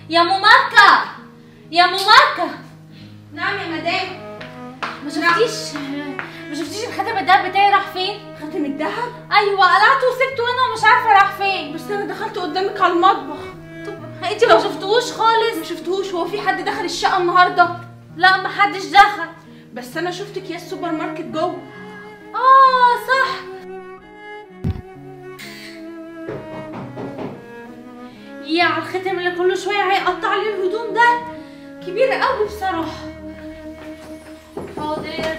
يا مماركة يا مماركة نعم يا مدام ما شفتيش ما شفتيش الخاتم الدهب بتاعي راح فين؟ خاتم الذهب ايوه قلعته وسبته هنا ومش عارفه راح فين بس انا دخلت قدامك على المطبخ طب انتي ما شفتوش خالص ما شفتهوش هو في حد دخل الشقه النهارده لا ما حدش دخل بس انا شفتك يا السوبر ماركت جوه اه صح يا على الختم اللي كل شويه هيقطع لي الهدوم ده كبير قوي بصراحه حاضر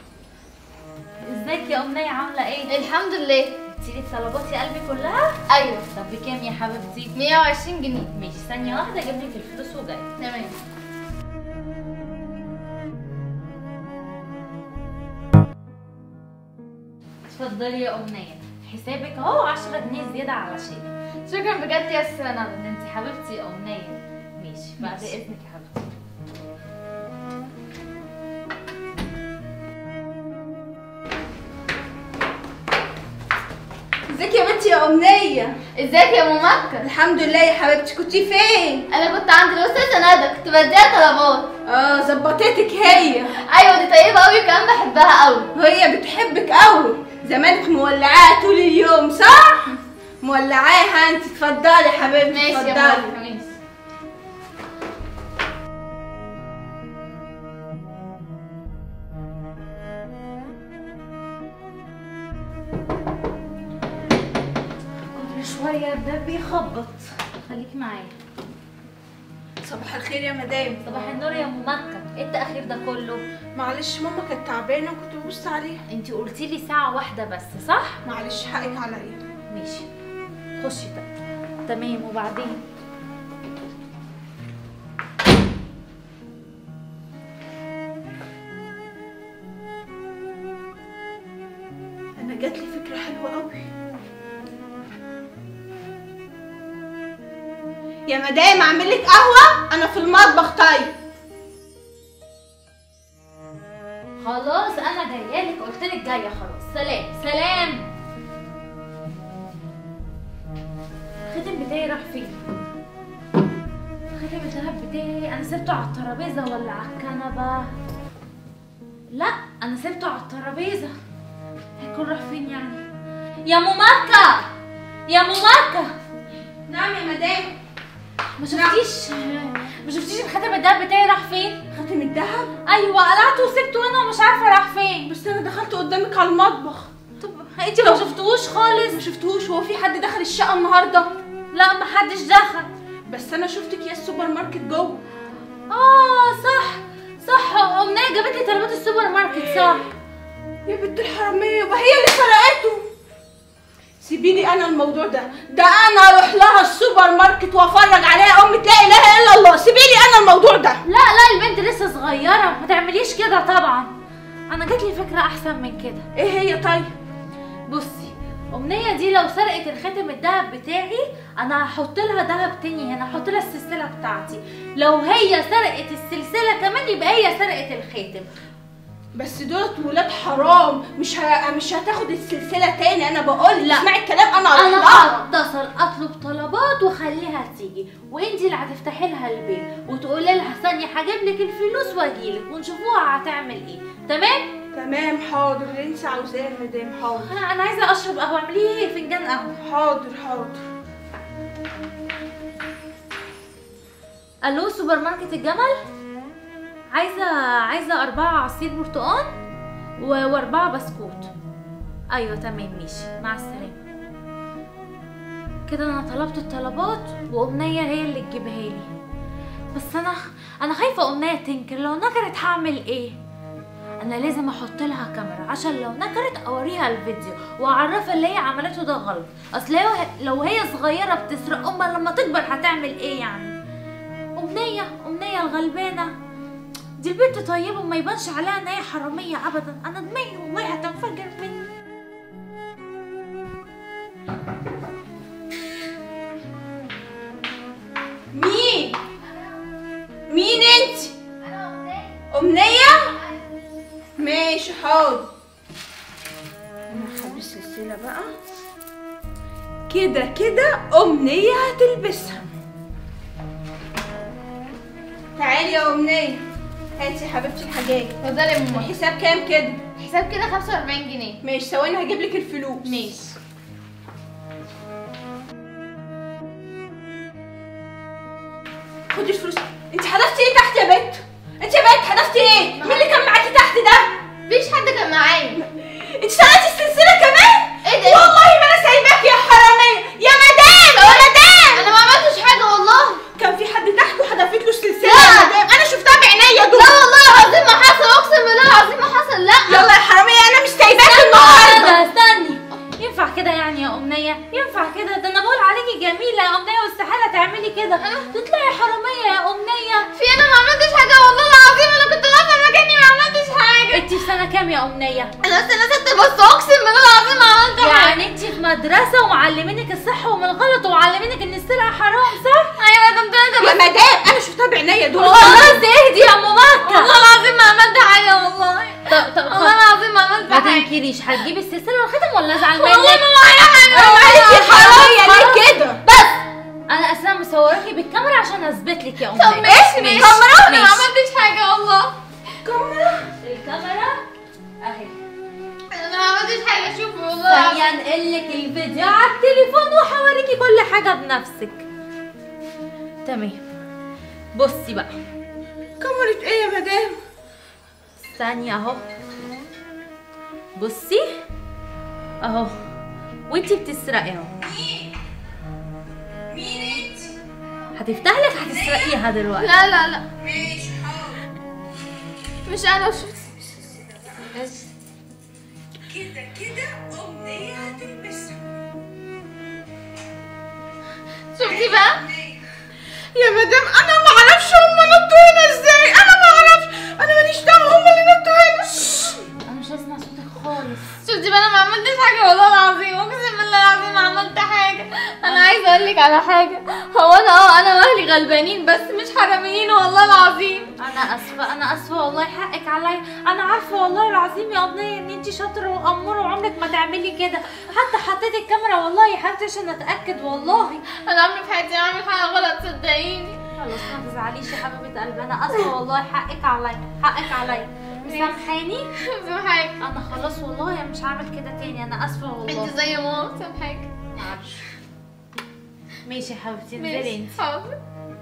ازيك يا امنيه عامله ايه الحمد لله جبتي لي طلبات يا قلبي كلها ايوه طب بكام يا حبيبتي 120 جنيه ماشي ثانيه واحده اجيب لك الفلوس وجاي تمام اتفضلي يا امنيه حسابك اهو 10 جنيه زياده علشان شكرا بجد يا استاذ ندى ده انت حبيبتي يا امنيه ماشي بعد ماشي. اذنك يا حبيبتي ازيك يا بنتي يا امنيه ازيك يا ممكن الحمد لله يا حبيبتي كنتي فين انا كنت عند الاستاذه ندى كنت بديها طلبات اه ظبطتك هي ايوه دي طيبه قوي وكمان بحبها قوي وهي بتحبك قوي زمانك مولعاها طول اليوم صح مولعاها انت اتفضلي يا حبيبتي ماشي يا اتفضلي ماما ماشي كل شويه الباب بيخبط خليكي معايا صباح الخير يا مدام صباح النور يا ممكن ايه التاخير ده كله معلش ماما كانت تعبانه وكنت ببص عليها انت قلتي لي ساعه واحده بس صح معلش حقك عليا ماشي خشي طب تمام وبعدين انا جات لي فكره حلوه قوي يا مدام اعمل لك قهوه انا في المطبخ طيب خلاص انا جايه لك قلت لك جايه خلاص سلام سلام الختم بتاعي راح فين الختم الذهب بتاعي انا سبته على الترابيزه ولا على الكنبه لا انا سبته على الترابيزه هيكون راح فين يعني يا مماركه يا مماركه نعم يا مدام ما شفتيش ما شفتيش الختم الذهب بتاعي راح فين خاتم الذهب ايوه قلعته وسبته هنا ومش عارفه راح فين بس انا دخلت قدامك على المطبخ طب انتي ما شفتوش خالص ما شفتهوش هو في حد دخل الشقه النهارده لا ما حدش دخل بس انا شفتك يا السوبر ماركت جوه اه صح صح امنيه جابت لي طلبات السوبر ماركت صح يا بنت الحراميه يبقى هي اللي سرقته سيبيلي انا الموضوع ده ده انا اروح لها السوبر ماركت وافرج عليها امي لا اله الا الله سيبيلي انا الموضوع ده لا لا البنت لسه صغيره ما تعمليش كده طبعا انا جات لي فكره احسن من كده ايه هي طيب بصي امنيه دي لو سرقت الخاتم الذهب بتاعي انا هحط لها ذهب تاني هنا هحط لها السلسله بتاعتي لو هي سرقت السلسله كمان يبقى هي سرقت الخاتم بس دولت ولاد حرام مش ه... مش هتاخد السلسله تاني انا بقول لا. اسمعي الكلام انا اروح انا لها هتصل اطلب طلبات واخليها تيجي وانتي اللي هتفتحي لها البيت وتقولي لها ثانيه هجيب لك الفلوس واجيلك ونشوفوها هتعمل ايه تمام تمام حاضر اللي انت عاوزاه يا مدام حاضر انا انا عايزه اشرب قهوه اعملي لي فنجان قهوه حاضر حاضر الو سوبر ماركت الجمل عايزه عايزه اربعه عصير برتقال و- واربعه بسكوت ايوه تمام ماشي مع السلامه كده انا طلبت الطلبات وامنيه هي اللي تجيبها لي بس انا انا خايفه امنيه تنكر لو نكرت هعمل ايه انا لازم احط لها كاميرا عشان لو نكرت اوريها الفيديو واعرفها اللي هي عملته ده غلط اصل لو لو هي صغيره بتسرق امها لما تكبر هتعمل ايه يعني أمنية أمنية الغلبانة دي البنت طيبة وما يبانش عليها إن هي حرامية أبدا أنا دماغي والله هتنفجر مني مين مين انت امنيه ماشي حاضر انا هخبي السلسله بقى كده كده امنيه هتلبسها تعالي يا امنيه هاتي يا حبيبتي الحاجات اتفضلي يا ماما الحساب كام كده حساب كده 45 جنيه ماشي ثواني هجيب لك الفلوس ماشي خدي الفلوس انت حذفتي ايه تحت يا بنت انت يا بنت حذفتي ايه مين اللي كان معاكي تحت ده مفيش حد كان معايا انت سرقتي السلسله كمان ايه ده؟ والله ما انا سايباك يا حراميه يا مدام يا مدام انا ما عملتش حاجه والله كان في حد تحت وحذفت له السلسله لا. يا مدام انا شفتها بعينيا دول لا والله العظيم ما حصل اقسم بالله العظيم ما حصل لا يلا يا حراميه انا مش سايباك النهارده استنى استني ينفع كده يعني يا أمنية ينفع كده ده أنا بقول عليكي جميلة يا أمنية واستحالة تعملي كده تطلعي حرامية يا أمنية في انا ما عملتش حاجه والله العظيم انا كنت واقفه مكاني ما عملتش حاجه انتي في سنة كام يا أمنية؟ انا سنه ستة بس اقسم بالله العظيم ما عملت حاجه يعني انتي في مدرسة ومعلمينك الصح ومن الغلط ومعلمينك ان السرقة حرام صح؟ ايوه يا طنط انت يا بس مدام انا شفتها بعينيا دول خلاص اهدي يا ام مكة والله العظيم ما عملت حاجه والله طب طب والله خلاص. العظيم ما عملت ما حاجه تنكريش هتجيبي السلسلة والختم ولا ازعل منك؟ والله ما معايا حاجه انا معاكي خلاص، حراميه خلاص. ليه كده بس انا اساسا مصوراكي بالكاميرا عشان اثبت لك يا طب امنية ماشي ماشي كاميرا انا ما عملتش حاجه والله كاميرا الكاميرا اهي انا ما عملتش حاجه شوفي والله العظيم ثانية انقل لك الفيديو على التليفون وهوريكي كل حاجة بنفسك تمام بصي بقى كاميرا ايه يا مدام ثانية اهو بصي اهو وانتي بتسرقي اهو مين انت هتفتح لك هتسرقيها دلوقتي لا لا لا ماشي حاضر مش انا شفت كده كده امنيه هتلبسها شفتي بقى يا مدام انا ما اعرفش هم نطوا هنا ازاي انا ما اعرفش انا ماليش دعوه هم اللي نطوا هنا انا مش هسمع صوتك خالص شفتي بقى انا ما عملتش حاجه والله العظيم اقسم بالله العظيم ما عملت حاجه انا عايزه اقول لك على حاجه هو انا اه انا واهلي غلبانين بس مش حراميين والله العظيم انا اسفه انا اسفه والله حقك عليا انا عارفه والله العظيم يا امنيه ان انت شاطره واموره وعمرك ما تعملي كده حتى حطيت الكاميرا والله يا حبيبتي عشان اتاكد والله انا عمري في حياتي ما اعمل حاجه غلط صدقيني خلاص ما تزعليش يا حبيبه قلبي انا اسفه والله حقك عليا حقك عليا مسامحاني سامحاك انا خلاص والله مش هعمل كده تاني انا اسفه والله انت زي ماما سامحاك معلش. ماشي يا حبيبتي انزلي انت ماشي حاضر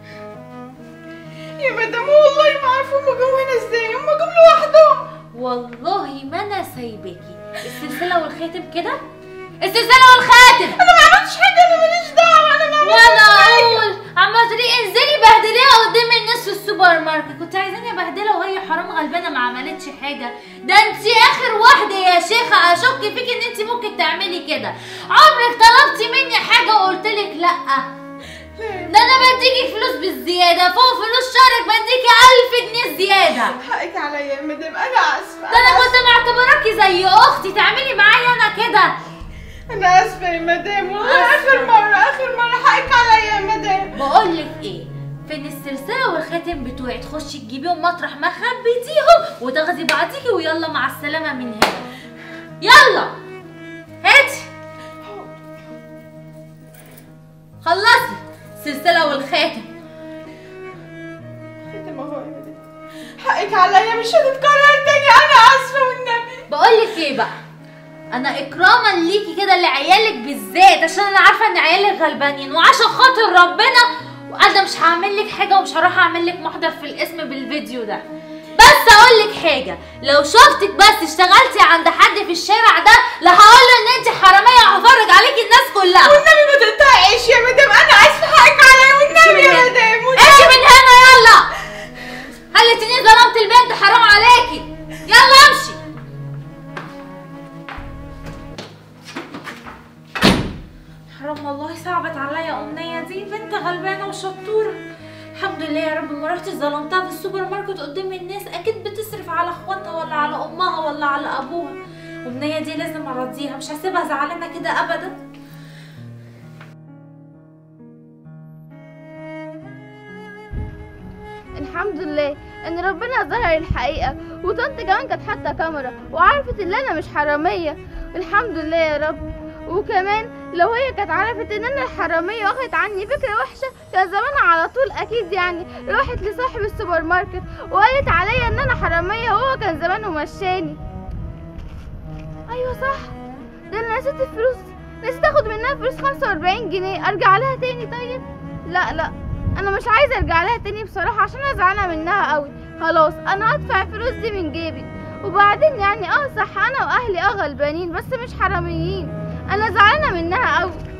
يا مدام والله ما عارفه هم جم هنا ازاي هم جم لوحدهم والله ما انا سايباكي السلسله والخاتم كده السلسله والخاتم انا ما عملتش حاجه انا ماليش دعوه انا ما وانا اقول عماله تقولي انزلي بهدليها قدام الناس في السوبر ماركت كنت عايزاني ابهدلها وهي حرام غلبانه ما عملتش حاجه ده انت اخر واحده يا شيخه اشك فيك ان انت ممكن تعملي كده عمرك طلبتي مني حاجه وقلت لك لا ده انا بديكي فلوس بالزياده فوق فلوس شهرك بديكي ألف جنيه زياده حقك عليا يا مدام انا اسفه ده انا كنت معتبراكي زي اختي تعملي معايا انا كده انا اسفه يا مدام والله آسفة. اخر مره اخر مره حقك عليا يا مدام بقول لك ايه فين السلسله والخاتم بتوعي تخشي تجيبيهم مطرح ما خبيتيهم وتاخدي بعضيكي ويلا مع السلامه من هنا يلا هاتي خلصي السلسله والخاتم ختم اهو يا مدام حقك عليا مش هتتكرر تاني انا اسفه والنبي بقول لك ايه بقى انا اكراما ليكي كده لعيالك بالذات عشان انا عارفه ان عيالك غلبانين وعشان خاطر ربنا وانا مش هعمل لك حاجه ومش هروح اعمل لك محضر في الاسم بالفيديو ده بس اقول لك حاجه لو شفتك بس اشتغلتي عند حد في الشارع ده لا هقول له ان انت حراميه وهفرج عليكي الناس كلها والنبي ما تقطعيش يا مدام انا اسفه حقك عليا والنبي يا مدام والنبي. امشي من هنا يلا خليتيني ظلمت البنت حرام عليكي يلا امشي حرام والله صعبت عليا أمنية دي بنت غلبانة وشطورة الحمد لله يا رب ما رحت ظلمتها في السوبر ماركت قدام الناس أكيد بتصرف على اخواتها ولا على أمها ولا على أبوها أمنية دي لازم أرضيها مش هسيبها زعلانة كده أبدا الحمد لله ان ربنا ظهر الحقيقه وطنط كمان كانت حاطه كاميرا وعرفت ان انا مش حراميه الحمد لله يا رب وكمان لو هي كانت عرفت ان انا الحراميه واخدت عني فكره وحشه كان زمانها على طول اكيد يعني راحت لصاحب السوبر ماركت وقالت عليا ان انا حراميه وهو كان زمانه مشاني ايوه صح ده انا نسيت الفلوس نسيت اخد منها فلوس 45 جنيه ارجع لها تاني طيب لا لا انا مش عايزه ارجع لها تاني بصراحه عشان انا زعلانه منها قوي خلاص انا هدفع الفلوس دي من جيبي وبعدين يعني اه صح انا واهلي اه غلبانين بس مش حراميين انا زعلانه منها قوي